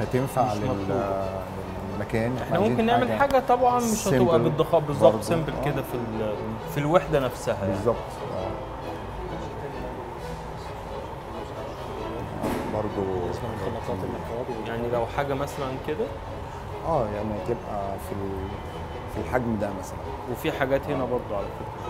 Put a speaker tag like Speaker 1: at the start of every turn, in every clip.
Speaker 1: هتنفع
Speaker 2: مش
Speaker 1: لل-
Speaker 2: مطلوبة.
Speaker 1: للمكان
Speaker 2: احنا
Speaker 1: عايزين
Speaker 2: ممكن نعمل حاجه طبعا مش هتبقى
Speaker 1: simple
Speaker 2: بالضخام بالظبط
Speaker 1: برضو.
Speaker 2: سيمبل
Speaker 1: آه.
Speaker 2: كده في ال- في الوحده نفسها يعني.
Speaker 1: بالظبط اه برضو
Speaker 2: يعني لو حاجه مثلا كده
Speaker 1: اه يعني تبقى في ال- في الحجم ده مثلا
Speaker 2: وفي حاجات هنا برضو على فكره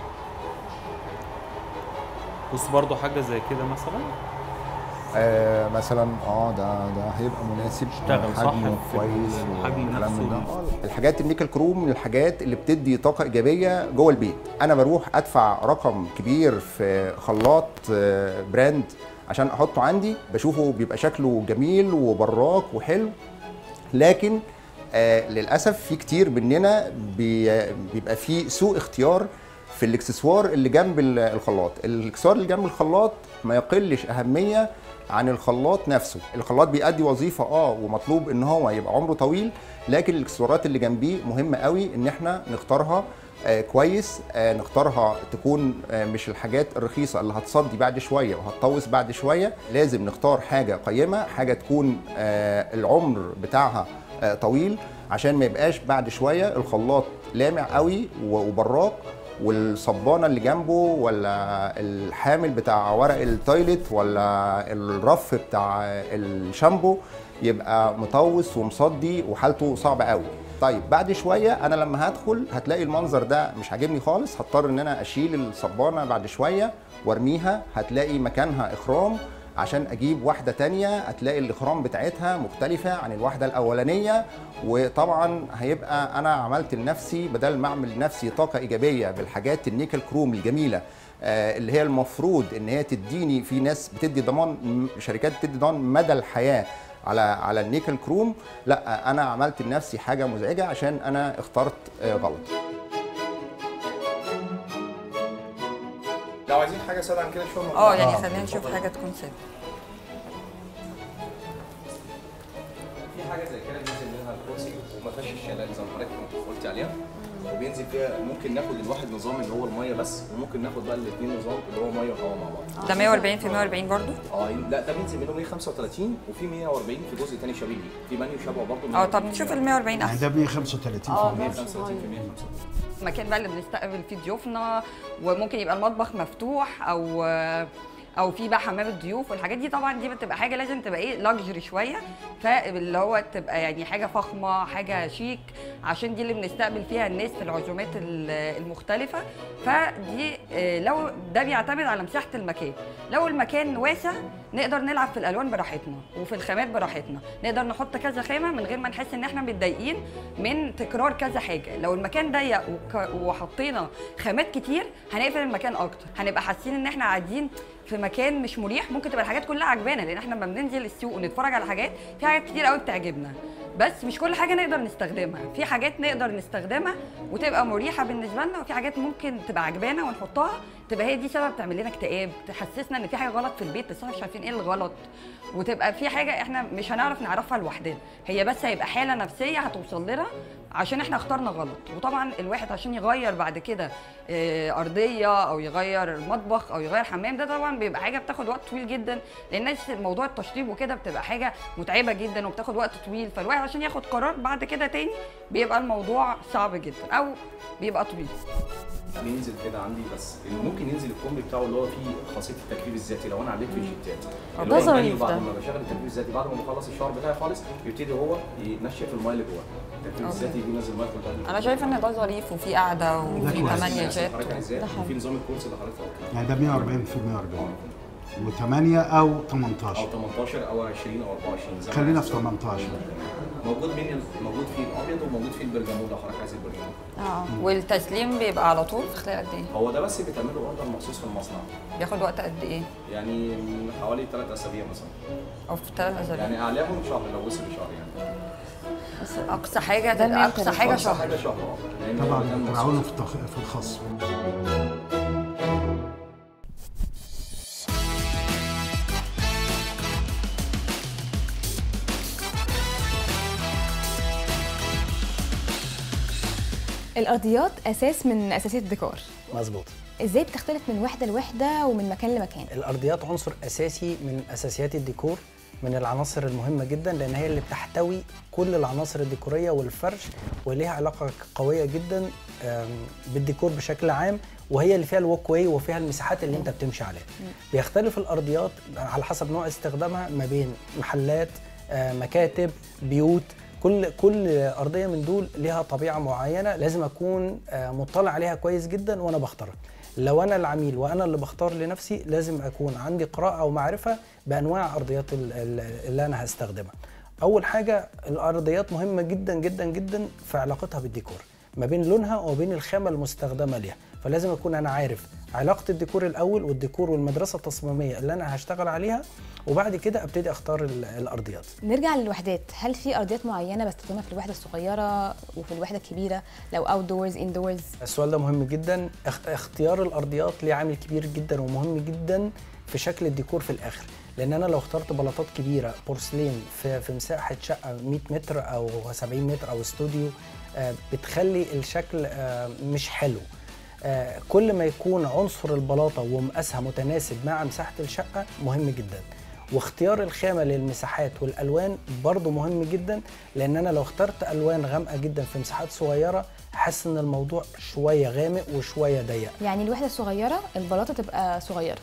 Speaker 2: بص برضو حاجه زي كده مثلا
Speaker 1: آه مثلا اه ده ده هيبقى مناسب
Speaker 2: اشتغل صح
Speaker 1: حجمه
Speaker 2: في
Speaker 1: كويس
Speaker 2: الحجم
Speaker 1: والكلام
Speaker 2: نفسه.
Speaker 1: من ده آه، الحاجات النيكل كروم من الحاجات اللي بتدي طاقه ايجابيه جوه البيت انا بروح ادفع رقم كبير في خلاط آه، براند عشان احطه عندي بشوفه بيبقى شكله جميل وبراك وحلو لكن آه للاسف في كتير مننا بي بيبقى في سوء اختيار في الاكسسوار اللي جنب ال- الخلاط الاكسسوار اللي جنب الخلاط ما يقلش اهميه عن الخلاط نفسه الخلاط بيأدي وظيفه اه ومطلوب ان هو يبقى عمره طويل لكن الاكسسوارات اللي جنبيه مهمه قوي ان احنا نختارها آه كويس آه نختارها تكون آه مش الحاجات الرخيصه اللي هتصدي بعد شويه وهتطوس بعد شويه لازم نختار حاجه قيمه حاجه تكون آه العمر بتاعها آه طويل عشان ما يبقاش بعد شويه الخلاط لامع قوي و- وبراق والصبانه اللي جنبه ولا الحامل بتاع ورق التويلت ولا الرف بتاع الشامبو يبقى مطوس ومصدي وحالته صعبه قوي طيب بعد شويه انا لما هدخل هتلاقي المنظر ده مش عاجبني خالص هضطر ان انا اشيل الصبانه بعد شويه وارميها هتلاقي مكانها اخرام عشان اجيب واحده تانية هتلاقي الاخرام بتاعتها مختلفه عن الواحده الاولانيه وطبعا هيبقى انا عملت لنفسي بدل ما اعمل لنفسي طاقه ايجابيه بالحاجات النيكل كروم الجميله آه، اللي هي المفروض ان هي تديني في ناس بتدي ضمان م- شركات بتدي ضمان مدى الحياه على على النيكل كروم لا انا عملت لنفسي حاجه مزعجه عشان انا اخترت آه، غلط
Speaker 3: لو عايزين حاجه ساده عن كده شويه
Speaker 4: اه يعني خلينا نشوف حاجه تكون سهله
Speaker 3: في حاجه زي كده بينزل منها الكرسي وما فيهاش الشلال زي ما حضرتك كنت قلت عليها وبينزل فيها ممكن ناخد الواحد نظام اللي هو الميه بس وممكن ناخد بقى الاثنين نظام اللي هو ميه وهواء مع بعض
Speaker 4: ده 140 في 140 برضو
Speaker 3: اه لا ده بينزل منه 135 وفي 140 في جزء تاني شبيه ليه في منيو شبهه برضه
Speaker 4: اه طب نشوف ال 140
Speaker 5: يعني
Speaker 4: احسن
Speaker 5: ده 135 في
Speaker 3: 135 في 135
Speaker 4: المكان بقى اللي بنستقبل فيه ضيوفنا وممكن يبقى المطبخ مفتوح او او في بقى حمام الضيوف والحاجات دي طبعا دي بتبقى حاجه لازم تبقى ايه لاكجري شويه فاللي هو تبقى يعني حاجه فخمه حاجه شيك عشان دي اللي بنستقبل فيها الناس في العزومات ال- المختلفه فدي آه، لو ده بيعتمد على مساحه المكان لو المكان واسع نقدر نلعب في الالوان براحتنا وفي الخامات براحتنا نقدر نحط كذا خامه من غير ما نحس ان احنا متضايقين من تكرار كذا حاجه لو المكان ضيق وك- وحطينا خامات كتير هنقفل المكان اكتر هنبقى حاسين ان احنا قاعدين في مكان مش مريح ممكن تبقى الحاجات كلها عجبانا لان احنا لما بننزل السوق ونتفرج على حاجات في حاجات كتير قوي بتعجبنا بس مش كل حاجه نقدر نستخدمها في حاجات نقدر نستخدمها وتبقى مريحه بالنسبه لنا وفي حاجات ممكن تبقى عجبانا ونحطها تبقى هي دي سبب تعمل لنا اكتئاب تحسسنا ان في حاجه غلط في البيت بس احنا مش عارفين ايه الغلط وتبقى في حاجه احنا مش هنعرف نعرفها لوحدنا هي بس هيبقى حاله نفسيه هتوصل لنا عشان احنا اخترنا غلط وطبعا الواحد عشان يغير بعد كده آه، ارضيه او يغير مطبخ او يغير حمام ده طبعا بيبقى حاجه بتاخد وقت طويل جدا لان الناس موضوع التشطيب وكده بتبقى حاجه متعبه جدا وبتاخد وقت طويل فالواحد عشان ياخد قرار بعد كده تاني بيبقى الموضوع صعب جدا او بيبقى طويل
Speaker 3: بينزل كده عندي بس ممكن ينزل الكومبي بتاعه اللي هو فيه خاصيه التكرير الذاتي لو انا عليت في الشيتات اللي
Speaker 6: ده
Speaker 3: هو المنيو
Speaker 6: ظريف
Speaker 3: بعد
Speaker 6: ده.
Speaker 3: ما بشغل التكرير الذاتي بعد ما بخلص الشعر بتاعي خالص يبتدي هو ينشف الميه اللي جوه التكرير
Speaker 4: أوكي.
Speaker 3: الذاتي بينزل ميه في
Speaker 4: انا شايفه ان ده ظريف وفي قعده وفي
Speaker 5: كويس.
Speaker 4: ثمانيه شات
Speaker 3: حضرتك ازاي وفي نظام الكورس اللي حضرتك قلته
Speaker 5: يعني ده 140 في 140 و8 او 18
Speaker 3: او 18 او 20 او 24 زي ما
Speaker 5: خلينا
Speaker 3: عايز.
Speaker 5: في 18
Speaker 3: موجود بين ال- موجود فيه الابيض وموجود فيه البرجمود لو حضرتك عايز البرجمود
Speaker 4: اه والتسليم بيبقى على طول في خلال قد ايه
Speaker 3: هو ده بس بيتعمل له اوردر مخصوص في المصنع
Speaker 4: بياخد وقت قد ايه
Speaker 3: يعني من حوالي 3 اسابيع مثلا
Speaker 4: او في ثلاث اسابيع
Speaker 3: يعني اعلاهم شهر لو وصل شهر يعني
Speaker 4: بس اقصى حاجه
Speaker 6: ده
Speaker 4: تبقى اقصى
Speaker 6: المنتج.
Speaker 4: حاجه
Speaker 3: أقصى
Speaker 4: شهر
Speaker 3: حاجه شهر اه لأن
Speaker 5: طبعا
Speaker 3: المكان مخصوص.
Speaker 5: تعاونوا في التخ- في الخصم
Speaker 7: الارضيات اساس من اساسيات الديكور
Speaker 8: مظبوط
Speaker 7: ازاي بتختلف من وحده لوحده ومن مكان لمكان
Speaker 8: الارضيات عنصر اساسي من اساسيات الديكور
Speaker 6: من العناصر المهمه جدا لان هي اللي بتحتوي كل العناصر الديكوريه والفرش وليها علاقه قويه جدا آم، بالديكور بشكل عام وهي اللي فيها الوك واي وفيها المساحات اللي انت بتمشي عليها بيختلف الارضيات على حسب نوع استخدامها ما بين محلات آه، مكاتب بيوت كل كل ارضيه من دول ليها طبيعه معينه لازم اكون آه، مطلع عليها كويس جدا وانا بختارها لو انا العميل وانا اللي بختار لنفسي لازم اكون عندي قراءه او معرفه بانواع ارضيات ال- ال- اللي انا هستخدمها اول حاجه الارضيات مهمه جدا جدا جدا في علاقتها بالديكور ما بين لونها وبين الخامه المستخدمه ليها فلازم اكون انا عارف علاقه الديكور الاول والديكور والمدرسه التصميميه اللي انا هشتغل عليها وبعد كده ابتدي اختار ال- الارضيات
Speaker 7: نرجع للوحدات هل في ارضيات معينه بستخدمها في الوحده الصغيره وفي الوحده الكبيره لو اوت دورز ان دورز
Speaker 6: السؤال ده مهم جدا اخ- اختيار الارضيات ليه عامل كبير جدا ومهم جدا في شكل الديكور في الاخر لان انا لو اخترت بلاطات كبيره بورسلين في في مساحه شقه 100 متر او 70 متر او استوديو آه، بتخلي الشكل آه، مش حلو آه، كل ما يكون عنصر البلاطه ومقاسها متناسب مع مساحه الشقه مهم جدا واختيار الخامه للمساحات والالوان برضو مهم جدا لان انا لو اخترت الوان غامقه جدا في مساحات صغيره حاسس ان الموضوع شويه غامق وشويه ضيق
Speaker 7: يعني الوحده الصغيره البلاطه تبقى صغيره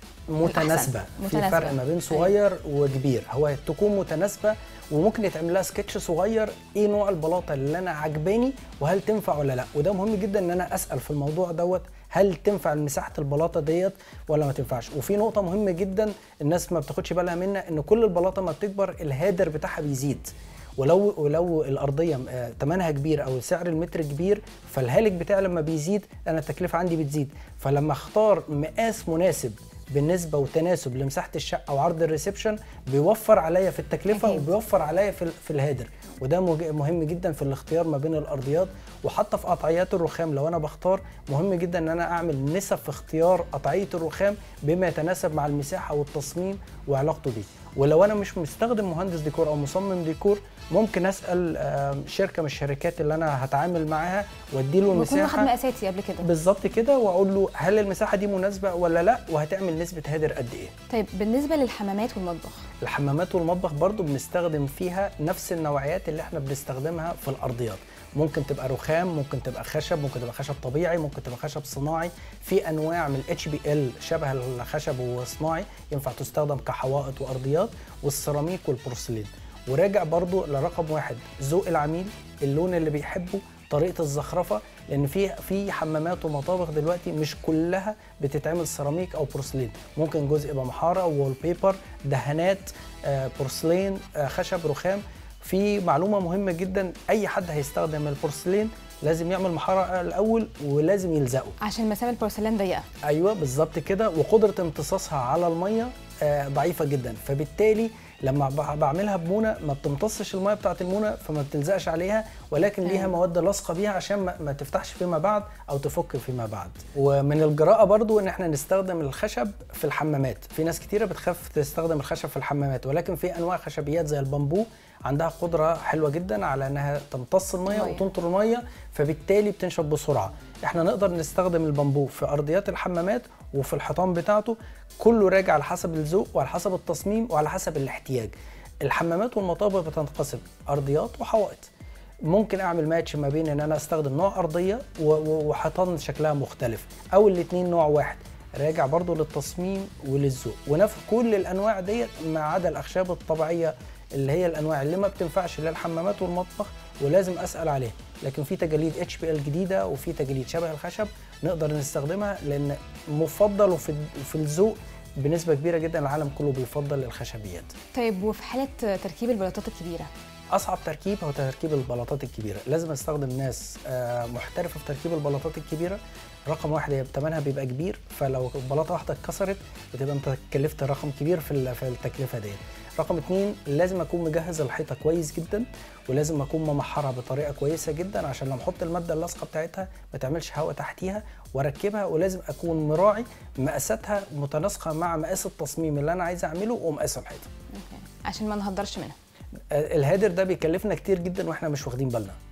Speaker 6: متناسبه في
Speaker 7: متناسبة.
Speaker 6: فرق ما بين صغير وكبير هو تكون متناسبه وممكن يتعمل لها سكتش صغير ايه نوع البلاطه اللي انا عجباني وهل تنفع ولا لا وده مهم جدا ان انا اسال في الموضوع دوت هل تنفع مساحه البلاطه ديت ولا ما تنفعش وفي نقطه مهمه جدا الناس ما بتاخدش بالها منها ان كل البلاطه ما بتكبر الهادر بتاعها بيزيد ولو ولو الارضيه آه، ثمنها كبير او سعر المتر كبير فالهالك بتاعي لما بيزيد انا التكلفه عندي بتزيد فلما اختار مقاس مناسب بالنسبه وتناسب لمساحه الشقه وعرض الريسبشن بيوفر عليا في التكلفه
Speaker 7: أكيد.
Speaker 6: وبيوفر عليا في, ال- في الهادر وده مج- مهم جدا في الاختيار ما بين الارضيات وحتى في قطعيات الرخام لو انا بختار مهم جدا ان انا اعمل نسب في اختيار قطعيه الرخام بما يتناسب مع المساحه والتصميم وعلاقته بيه ولو انا مش مستخدم مهندس ديكور او مصمم ديكور ممكن اسال آم، شركه من الشركات اللي انا هتعامل معاها واديله
Speaker 7: بكون واخد
Speaker 6: المساحه
Speaker 7: مقاساتي قبل كده
Speaker 6: بالظبط كده واقول له هل المساحه دي مناسبه ولا لا وهتعمل نسبه هادر قد ايه
Speaker 7: طيب بالنسبه للحمامات والمطبخ
Speaker 6: الحمامات والمطبخ برضو بنستخدم فيها نفس النوعيات اللي احنا بنستخدمها في الارضيات ممكن تبقى رخام ممكن تبقى خشب ممكن تبقى خشب طبيعي ممكن تبقى خشب صناعي في انواع من الاتش بي ال شبه الخشب وصناعي ينفع تستخدم كحوائط وارضيات والسيراميك والبورسلين وراجع برضو لرقم واحد ذوق العميل اللون اللي بيحبه طريقه الزخرفه لان في في حمامات ومطابخ دلوقتي مش كلها بتتعمل سيراميك او بورسلين ممكن جزء يبقى محاره وول بيبر دهانات آه، بورسلين آه، خشب رخام في معلومه مهمه جدا اي حد هيستخدم البورسلين لازم يعمل محاره الاول ولازم يلزقه
Speaker 7: عشان مسام البورسلان ضيقه
Speaker 6: ايوه بالظبط كده وقدره امتصاصها على الميه آه، ضعيفه جدا فبالتالي لما ب- بعملها بمونه ما بتمتصش الميه بتاعه المونه فما بتلزقش عليها ولكن ليها
Speaker 7: أيوة.
Speaker 6: مواد لاصقه بيها عشان ما, ما تفتحش فيما بعد او تفك فيما بعد ومن الجراءه برضو ان احنا نستخدم الخشب في الحمامات في ناس كتيره بتخاف تستخدم الخشب في الحمامات ولكن في انواع خشبيات زي البامبو عندها قدره حلوه جدا على انها تمتص الميه
Speaker 7: المية.
Speaker 6: وتنطر الميه فبالتالي بتنشف بسرعه احنا نقدر نستخدم البامبو في ارضيات الحمامات وفي الحيطان بتاعته كله راجع على حسب الذوق وعلى حسب التصميم وعلى حسب الاحتياج الحمامات والمطابخ بتنقسم ارضيات وحوائط ممكن اعمل ماتش ما بين ان انا استخدم نوع ارضيه و- و- وحيطان شكلها مختلف او الاثنين نوع واحد راجع برضو للتصميم وللذوق ونفس كل الانواع ديت ما عدا الاخشاب الطبيعيه اللي هي الانواع اللي ما بتنفعش للحمامات والمطبخ ولازم اسال عليها لكن في تجاليد اتش بي ال جديده وفي تجاليد شبه الخشب نقدر نستخدمها لان مفضل وفي في الذوق بنسبه كبيره جدا العالم كله بيفضل الخشبيات
Speaker 7: طيب وفي حاله تركيب البلاطات الكبيره
Speaker 6: اصعب تركيب هو تركيب البلاطات الكبيره لازم استخدم ناس آه، محترفه في تركيب البلاطات الكبيره رقم واحد هي ثمنها بيبقى كبير فلو بلاطه واحده اتكسرت بتبقى انت كلفت رقم كبير في ال- في التكلفه ديت رقم اتنين لازم اكون مجهز الحيطه كويس جدا ولازم اكون ممحرها بطريقه كويسه جدا عشان لما احط الماده اللاصقه بتاعتها ما تعملش هواء تحتيها واركبها ولازم اكون مراعي مقاساتها متناسقه مع مقاس التصميم اللي انا عايز اعمله ومقاس الحيطه
Speaker 7: عشان ما نهدرش منها
Speaker 6: الهادر ده بيكلفنا كتير جدا واحنا مش واخدين بالنا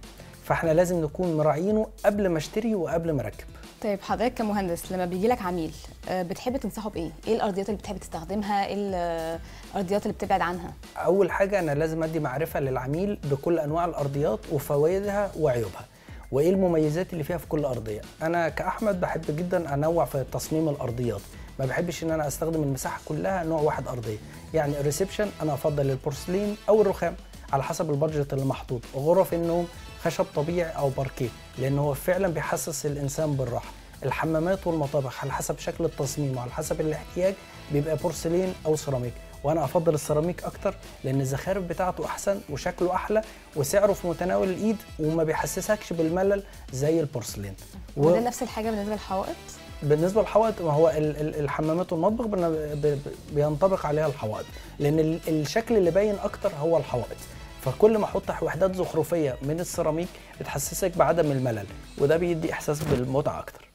Speaker 6: فاحنا لازم نكون مراعينه قبل ما اشتري وقبل ما اركب
Speaker 7: طيب حضرتك كمهندس لما بيجي لك عميل آه، بتحب تنصحه بايه؟ ايه الارضيات اللي بتحب تستخدمها؟ ايه الارضيات اللي بتبعد عنها؟
Speaker 6: اول حاجه انا لازم ادي معرفه للعميل بكل انواع الارضيات وفوائدها وعيوبها وايه المميزات اللي فيها في كل ارضيه انا كاحمد بحب جدا انوع في تصميم الارضيات ما بحبش ان انا استخدم المساحه كلها نوع واحد ارضيه يعني الريسبشن انا افضل البورسلين او الرخام على حسب البادجت اللي محطوط غرف النوم خشب طبيعي او باركيه لان هو فعلا بيحسس الانسان بالراحه الحمامات والمطابخ على حسب شكل التصميم وعلى حسب الاحتياج بيبقى بورسلين او سيراميك وانا افضل السيراميك اكتر لان الزخارف بتاعته احسن وشكله احلى وسعره في متناول الايد وما بيحسسكش بالملل زي البورسلين
Speaker 7: وده نفس الحاجه بالنسبه للحوائط
Speaker 6: بالنسبه للحوائط ما هو ال- ال- الحمامات والمطبخ بن- ب- ب- بينطبق عليها الحوائط لان ال- الشكل اللي باين اكتر هو الحوائط فكل ما احط وحدات زخرفيه من السيراميك بتحسسك بعدم الملل وده بيدي احساس بالمتعه اكتر